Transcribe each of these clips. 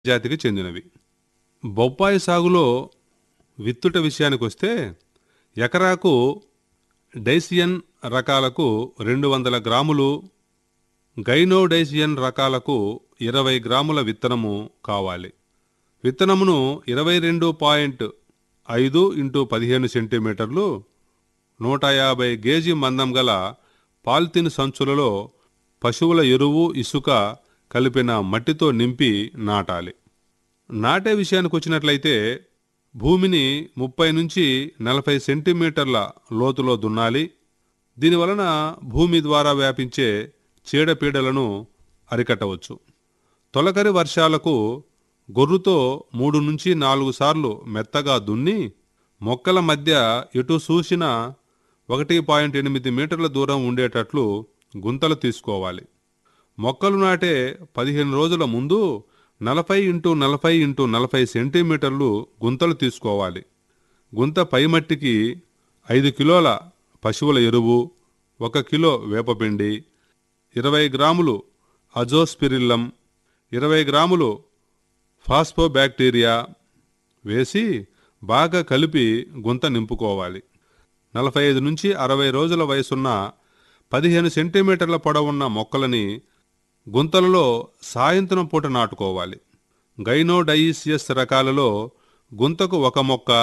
జాతికి చెందినవి బొప్పాయి సాగులో విత్తుట విషయానికొస్తే ఎకరాకు డైసియన్ రకాలకు రెండు వందల గ్రాములు గైనోడైసియన్ రకాలకు ఇరవై గ్రాముల విత్తనము కావాలి విత్తనమును ఇరవై రెండు పాయింట్ ఐదు ఇంటూ పదిహేను సెంటీమీటర్లు నూట యాభై గేజీ మందం గల పాలిథిన్ సంచులలో పశువుల ఎరువు ఇసుక కలిపిన మట్టితో నింపి నాటాలి నాటే విషయానికి వచ్చినట్లయితే భూమిని ముప్పై నుంచి నలభై సెంటీమీటర్ల లోతులో దున్నాలి దీనివలన భూమి ద్వారా వ్యాపించే చీడపీడలను అరికట్టవచ్చు తొలకరి వర్షాలకు గొర్రుతో మూడు నుంచి నాలుగు సార్లు మెత్తగా దున్ని మొక్కల మధ్య ఎటు చూసిన ఒకటి పాయింట్ ఎనిమిది మీటర్ల దూరం ఉండేటట్లు గుంతలు తీసుకోవాలి మొక్కలు నాటే పదిహేను రోజుల ముందు నలభై ఇంటూ నలభై ఇంటూ నలభై సెంటీమీటర్లు గుంతలు తీసుకోవాలి గుంత పైమట్టికి ఐదు కిలోల పశువుల ఎరువు ఒక కిలో వేపపిండి ఇరవై గ్రాములు అజోస్పిరిల్లం ఇరవై గ్రాములు ఫాస్ఫోబ్యాక్టీరియా వేసి బాగా కలిపి గుంత నింపుకోవాలి నలభై ఐదు నుంచి అరవై రోజుల వయసున్న పదిహేను సెంటీమీటర్ల పొడవున్న మొక్కలని గుంతలలో సాయంత్రం పూట నాటుకోవాలి గైనోడైసియస్ రకాలలో గుంతకు ఒక మొక్క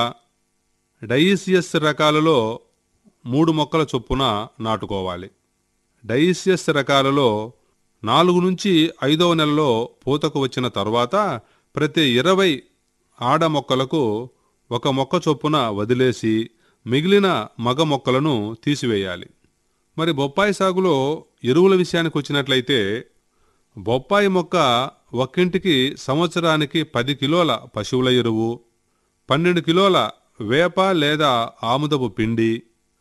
డైసియస్ రకాలలో మూడు మొక్కల చొప్పున నాటుకోవాలి డైసియస్ రకాలలో నాలుగు నుంచి ఐదవ నెలలో పూతకు వచ్చిన తర్వాత ప్రతి ఇరవై ఆడ మొక్కలకు ఒక మొక్క చొప్పున వదిలేసి మిగిలిన మగ మొక్కలను తీసివేయాలి మరి బొప్పాయి సాగులో ఎరువుల విషయానికి వచ్చినట్లయితే బొప్పాయి మొక్క ఒక్కింటికి సంవత్సరానికి పది కిలోల పశువుల ఎరువు పన్నెండు కిలోల వేప లేదా ఆముదపు పిండి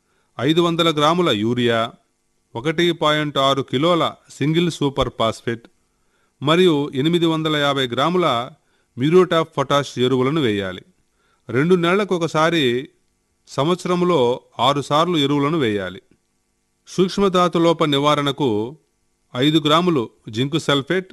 ఐదు వందల గ్రాముల యూరియా ఒకటి పాయింట్ ఆరు కిలోల సింగిల్ సూపర్ ఫాస్ఫేట్ మరియు ఎనిమిది వందల యాభై గ్రాముల మ్యూరేట్ ఆఫ్ పొటాష్ ఎరువులను వేయాలి రెండు నెలలకు ఒకసారి సంవత్సరంలో ఆరు సార్లు ఎరువులను వేయాలి సూక్ష్మధాతులోప నివారణకు ఐదు గ్రాములు జింకు సల్ఫేట్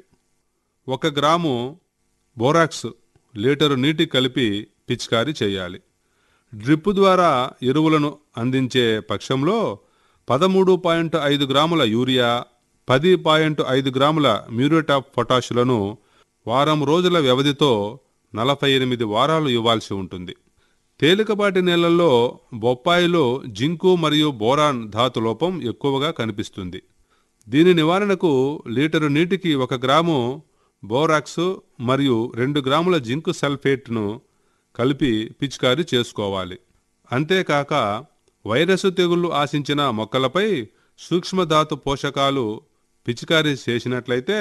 ఒక గ్రాము బోరాక్స్ లీటరు నీటి కలిపి పిచికారీ చేయాలి డ్రిప్ ద్వారా ఎరువులను అందించే పక్షంలో పదమూడు పాయింట్ ఐదు గ్రాముల యూరియా పది పాయింట్ ఐదు గ్రాముల మ్యూరేట్ ఆఫ్ పొటాషులను వారం రోజుల వ్యవధితో నలభై ఎనిమిది వారాలు ఇవ్వాల్సి ఉంటుంది తేలికపాటి నేలల్లో బొప్పాయిలో జింకు మరియు బోరాన్ ధాతు లోపం ఎక్కువగా కనిపిస్తుంది దీని నివారణకు లీటరు నీటికి ఒక గ్రాము బోరాక్స్ మరియు రెండు గ్రాముల జింకు సల్ఫేట్ను కలిపి పిచికారీ చేసుకోవాలి అంతేకాక వైరస్ తెగుళ్లు ఆశించిన మొక్కలపై సూక్ష్మధాతు పోషకాలు పిచికారీ చేసినట్లయితే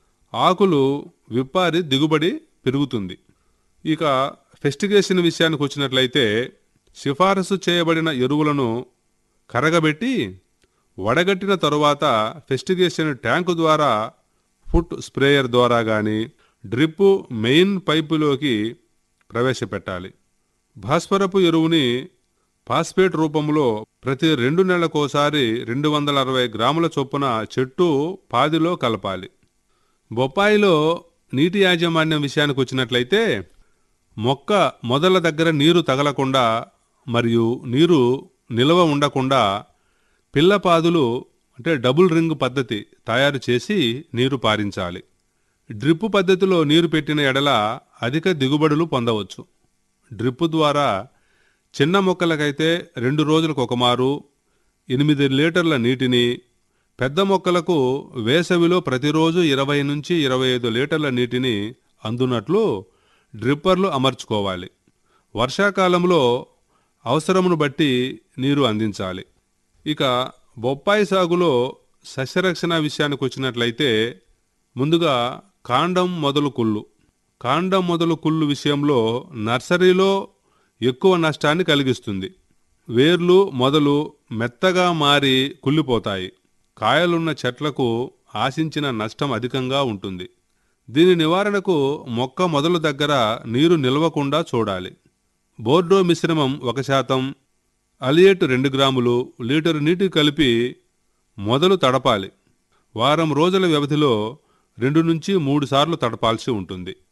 ఆకులు విప్పారి దిగుబడి పెరుగుతుంది ఇక ఫెస్టిగేషన్ విషయానికి వచ్చినట్లయితే సిఫారసు చేయబడిన ఎరువులను కరగబెట్టి వడగట్టిన తరువాత ఫెస్టిగేషన్ ట్యాంకు ద్వారా ఫుట్ స్ప్రేయర్ ద్వారా గాని డ్రిప్ మెయిన్ పైపులోకి ప్రవేశపెట్టాలి భాస్వరపు ఎరువుని ఫాస్ఫేట్ రూపంలో ప్రతి రెండు నెలలకోసారి రెండు వందల అరవై గ్రాముల చొప్పున చెట్టు పాదిలో కలపాలి బొప్పాయిలో నీటి యాజమాన్యం విషయానికి వచ్చినట్లయితే మొక్క మొదల దగ్గర నీరు తగలకుండా మరియు నీరు నిల్వ ఉండకుండా పిల్లపాదులు అంటే డబుల్ రింగ్ పద్ధతి తయారు చేసి నీరు పారించాలి డ్రిప్ పద్ధతిలో నీరు పెట్టిన ఎడల అధిక దిగుబడులు పొందవచ్చు డ్రిప్ ద్వారా చిన్న మొక్కలకైతే రెండు రోజులకు ఒక మారు ఎనిమిది లీటర్ల నీటిని పెద్ద మొక్కలకు వేసవిలో ప్రతిరోజు ఇరవై నుంచి ఇరవై ఐదు లీటర్ల నీటిని అందునట్లు డ్రిప్పర్లు అమర్చుకోవాలి వర్షాకాలంలో అవసరమును బట్టి నీరు అందించాలి ఇక బొప్పాయి సాగులో సస్యరక్షణ విషయానికి వచ్చినట్లయితే ముందుగా కాండం మొదలు కుళ్ళు కాండం మొదలు కుళ్ళు విషయంలో నర్సరీలో ఎక్కువ నష్టాన్ని కలిగిస్తుంది వేర్లు మొదలు మెత్తగా మారి కుళ్ళిపోతాయి కాయలున్న చెట్లకు ఆశించిన నష్టం అధికంగా ఉంటుంది దీని నివారణకు మొక్క మొదలు దగ్గర నీరు నిల్వకుండా చూడాలి బోర్డో మిశ్రమం ఒక శాతం అలియేట్ రెండు గ్రాములు లీటరు నీటి కలిపి మొదలు తడపాలి వారం రోజుల వ్యవధిలో రెండు నుంచి మూడు సార్లు తడపాల్సి ఉంటుంది